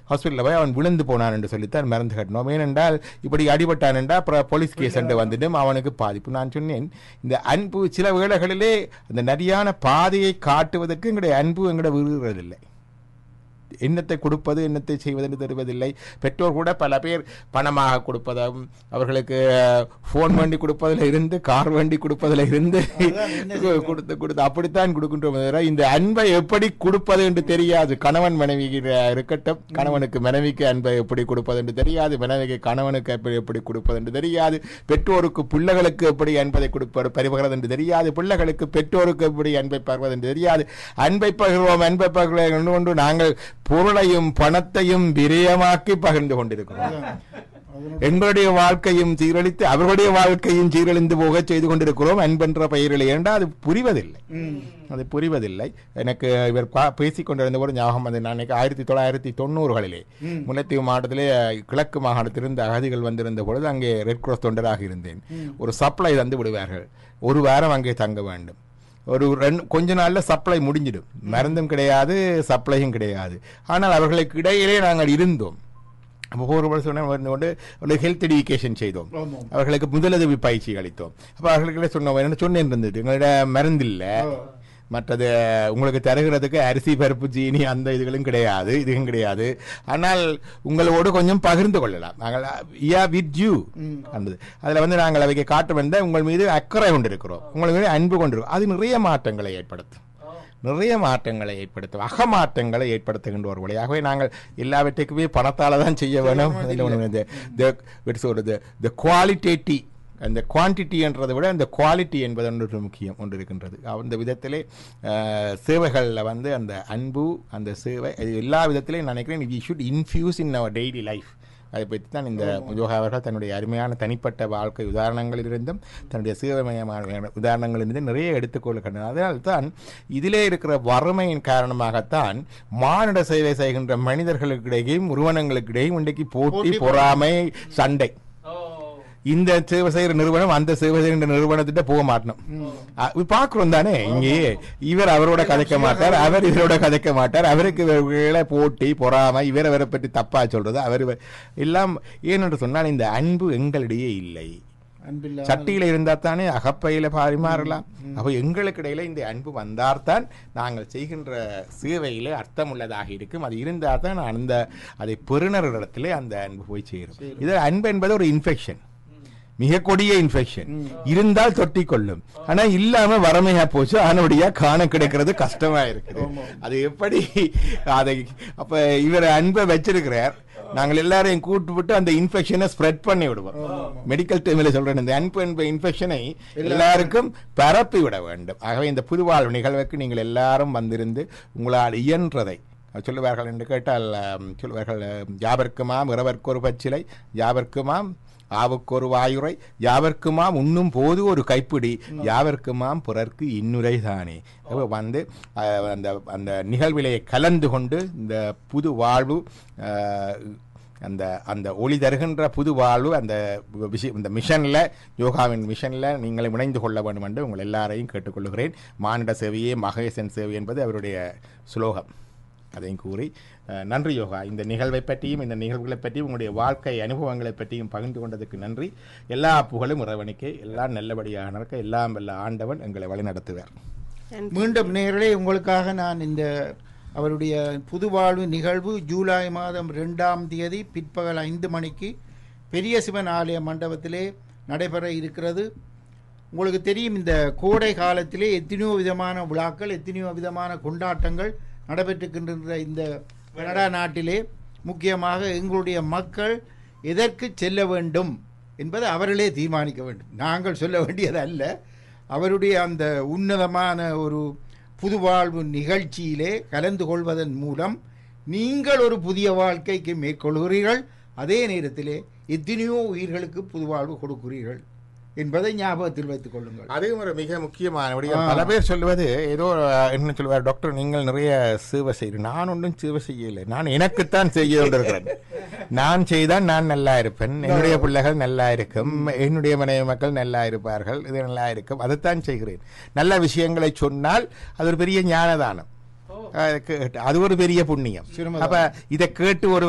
ஹாஸ்பிட்டலில் போய் அவன் விழுந்து போனான் என்று சொல்லித்தான் மருந்து கட்டினோம் ஏனென்றால் இப்படி அடிபட்டான் என்றால் அப்புறம் போலீஸ் கேஸ் என்று வந்துட்டும் அவனுக்கு பாதிப்பு நான் சொன்னேன் இந்த அன்பு சில வேளைகளிலே அந்த நரியான பாதையை காட்டுவதற்கு எங்களுடைய அன்பு எங்கட விருகிறதில்லை எண்ணத்தை கொடுப்பது எண்ணத்தை செய்வது என்று தெரிவதில்லை பெற்றோர் கூட பல பேர் பணமாக கொடுப்பதும் அவர்களுக்கு ஃபோன் வண்டி கொடுப்பதில் இருந்து கார் வண்டி கொடுப்பதில் இருந்து கொடுத்து கொடுத்து அப்படித்தான் கொடுக்கின்றோம் தவிர இந்த அன்பை எப்படி கொடுப்பது என்று தெரியாது கணவன் மனைவி இருக்கட்டும் கணவனுக்கு மனைவிக்கு அன்பை எப்படி கொடுப்பது என்று தெரியாது மனைவிக்கு கணவனுக்கு எப்படி எப்படி கொடுப்பது என்று தெரியாது பெற்றோருக்கு பிள்ளைகளுக்கு எப்படி அன்பதை கொடுப்பது பரிபகிறது என்று தெரியாது பிள்ளைகளுக்கு பெற்றோருக்கு எப்படி அன்பை பருவது என்று தெரியாது அன்பை பகிர்வோம் அன்பை பகிர்வோம் கொண்டு நாங்கள் பொருளையும் பணத்தையும் விரயமாக்கி பகிர்ந்து கொண்டிருக்கிறோம் எங்களுடைய வாழ்க்கையும் சீரழித்து அவர்களுடைய வாழ்க்கையும் சீரழிந்து போக செய்து கொண்டிருக்கிறோம் அன்பென்ற பெயரில் ஏண்டா அது புரிவதில்லை அது புரிவதில்லை எனக்கு இவர் பா- பேசிக் கொண்டிருந்த ஒரு ஞாபகம் வந்து நான் நினைக்கிறேன் ஆயிரத்தி தொள்ளாயிரத்தி தொண்ணூறுகளிலே முல்லைத்தீவு மாவட்டத்திலே கிழக்கு மாகாணத்திலிருந்து அகதிகள் வந்திருந்த பொழுது அங்கே ரெட் கிராஸ் தொண்டராக இருந்தேன் ஒரு சப்ளை தந்து விடுவார்கள் ஒரு வாரம் அங்கே தங்க வேண்டும் ஒரு ரெண்டு கொஞ்ச நாள்ல சப்ளை முடிஞ்சிடும் மருந்தும் கிடையாது சப்ளையும் கிடையாது ஆனால் அவர்களுக்கு இடையிலே நாங்கள் இருந்தோம் அப்போ ஒரு வருஷம் வந்து கொண்டு ஒரு ஹெல்த் எடுக்கேஷன் செய்தோம் ஆமாம். அவர்களுக்கு முதலுதவி பயிற்சி அளித்தோம் அப்போ அவர்களுக்கு சொன்னோம் என்ன சொன்னேன் இருந்தது எங்களோட மருந்து இல்லை மற்றது உங்களுக்கு தருகிறதுக்கு அரிசி பருப்பு ஜீனி அந்த இதுகளும் கிடையாது இதுவும் கிடையாது ஆனால் உங்களோடு கொஞ்சம் பகிர்ந்து கொள்ளலாம் நாங்கள் யா வித் யூ என்பது அதில் வந்து நாங்கள் அவைக்கு காட்ட வந்த உங்கள் மீது அக்கறை கொண்டிருக்கிறோம் உங்கள் மீது அன்பு கொண்டிருக்கிறோம் அது நிறைய மாற்றங்களை ஏற்படுத்தும் நிறைய மாற்றங்களை ஏற்படுத்தும் அகமாற்றங்களை ஏற்படுத்துகின்ற ஒரு வழியாகவே நாங்கள் எல்லாவற்றுக்குமே பணத்தால தான் செய்ய வேணும் அதில் ஒண்ணு இந்த the- what சொல்றது the qualitative அந்த குவான்டிட்டி என்றதை விட அந்த குவாலிட்டி என்பது ஒன்று முக்கியம் ஒன்று இருக்கின்றது அந்த விதத்திலே அஹ், சேவைகளில் வந்து அந்த அன்பு அந்த சேவை இது எல்லா விதத்திலையும் நினைக்கிறேன் we should infuse in our daily life அதை பற்றி தான் இந்த யோகா அவர்கள் தன்னுடைய அருமையான தனிப்பட்ட வாழ்க்கை உதாரணங்களிலிருந்தும் தன்னுடைய சேவைமயமான உதாரணங்களிலிருந்து நிறைய எடுத்துக்கொள்கின்றனர் அதனால் தான் இதிலே இருக்கிற வறுமையின் காரணமாகத்தான் மானிட சேவை செய்கின்ற மனிதர்களுக்கிடையும் உருவனங்களுக்கிடையும் இன்றைக்கு போட்டி பொறாமை சண்டை இந்த சேவை செய்கிற நிறுவனம் அந்த சேவை செய்கிற நிறுவனத்திட்ட போக மாட்டோம் பாக்குறோம் தானே இங்கே இவர் அவரோட கதைக்க மாட்டார் அவர் இவரோட கதைக்க மாட்டார் அவருக்கு இவர்களை போட்டி பொறாமை இவர் அவரை பற்றி தப்பா சொல்றது அவர் இவர் எல்லாம் ஏனென்று சொன்னால் இந்த அன்பு எங்களிடையே இல்லை அன்பில்லா சட்டியில இருந்தா தானே அகப்பையில பரிமாறலாம் அப்போ எங்களுக்கு இடையில இந்த அன்பு வந்தால்தான் நாங்கள் செய்கின்ற சேவையில அர்த்தம் உள்ளதாக இருக்கும் அது இருந்தால் தான் அந்த அதை பெறுநரிடத்திலே அந்த அன்பு போய் சேரும் இது அன்பு என்பது ஒரு இன்ஃபெக்ஷன் மிக கொடிய இன்ஃபெக்ஷன் இருந்தால் தொட்டி கொள்ளும் ஆனா இல்லாம வறுமையா போச்சு ஆனபடியா காண கிடைக்கிறது கஷ்டமா இருக்குது அது எப்படி அதை அப்ப இவர் அன்பை வச்சிருக்கிறார் நாங்கள் எல்லாரையும் கூட்டு விட்டு அந்த இன்ஃபெக்ஷனை ஸ்ப்ரெட் பண்ணி விடுவோம் மெடிக்கல் டைம்ல சொல்றேன் இந்த அன்பு என்ப இன்ஃபெக்ஷனை எல்லாருக்கும் பரப்பி விட வேண்டும் ஆகவே இந்த புதுவாழ்வு நிகழ்வுக்கு நீங்கள் எல்லாரும் வந்திருந்து உங்களால் இயன்றதை சொல்லுவார்கள் என்று கேட்டால் ஆம், சொல்லுவார்கள் ஆம், யாவர்க்குமாம் இரவர்க்கு ஒரு பச்சிலை யாவர்க்குமாம் ஆவுக்கு ஒரு வாயுரை யாவர்க்குமாம் உண்ணும் போது ஒரு கைப்பிடி யாவர்க்குமாம் பிறர்க்கு இன்னுரை தானே அப்ப வந்து அஹ், அந்த அந்த நிகழ்விலே கலந்து கொண்டு இந்த புது வாழ்வு அஹ், அந்த அந்த ஒளி தருகின்ற புது வாழ்வு அந்த விஷயம் இந்த மிஷனில் யோகாவின் மிஷனில் நீங்கள் இணைந்து கொள்ள வேண்டும் என்று உங்கள் எல்லாரையும் கேட்டுக்கொள்கிறேன் மானிட சேவையே மகேசன் சேவை என்பது அவருடைய சுலோகம் அதையும் கூறி அஹ், நன்றி யோகா இந்த நிகழ்வை பற்றியும் இந்த நிகழ்வுகளை பற்றியும் உங்களுடைய வாழ்க்கை அனுபவங்களை பற்றியும் பகிர்ந்து கொண்டதுக்கு நன்றி எல்லா புகழும் இறைவனுக்கே எல்லாம் நல்லபடியாக நடக்க எல்லாம் வல்ல ஆண்டவன் எங்களை வழிநடத்துவார் மீண்டும் நேரலே உங்களுக்காக நான் இந்த அவருடைய புதுவாழ்வு நிகழ்வு ஜூலை மாதம் ரெண்டாம் தேதி பிற்பகல் ஐந்து மணிக்கு பெரிய சிவன் ஆலய மண்டபத்திலே நடைபெற இருக்கிறது உங்களுக்கு தெரியும் இந்த கோடை காலத்திலே எத்தனையோ விதமான விழாக்கள் எத்தனையோ விதமான கொண்டாட்டங்கள் நடைபெற்றுக்கின்ற இந்த கனடா நாட்டிலே முக்கியமாக எங்களுடைய மக்கள் எதற்கு செல்ல வேண்டும் என்பதை அவர்களே தீர்மானிக்க வேண்டும் நாங்கள் சொல்ல வேண்டியது அல்ல அவருடைய அந்த உன்னதமான ஒரு புதுவாழ்வு நிகழ்ச்சியிலே கலந்து கொள்வதன் மூலம் நீங்கள் ஒரு புதிய வாழ்க்கைக்கு மேற்கொள்கிறீர்கள் அதே நேரத்திலே எத்தனையோ உயிர்களுக்கு புதுவாழ்வு கொடுக்கிறீர்கள் என்பதை ஞாபகத்தில் வைத்துக் கொள்ளுங்கள் அதுவும் ஒரு மிக முக்கியமான விடயம் பல பேர் சொல்லுவது ஏதோ அஹ், என்ன சொல்லுவார் டாக்டர் நீங்கள் நிறைய சேவை செய்கிறேன் நான் ஒன்றும் சேவை செய்யலை நான் எனக்குத்தான் செய்ய கொண்டிருக்கிறேன் நான் செய்தால் நான் நல்லா இருப்பேன் என்னுடைய பிள்ளைகள் நல்லா இருக்கும் என்னுடைய மனைவி மக்கள் நல்லா இருப்பார்கள் இது நல்லா இருக்கும் அதைத்தான் செய்கிறேன் நல்ல விஷயங்களை சொன்னால் அது ஒரு பெரிய ஞானதானம் அது கேட்டு- அது ஒரு பெரிய புண்ணியம் அப்ப இதை கேட்டு ஒரு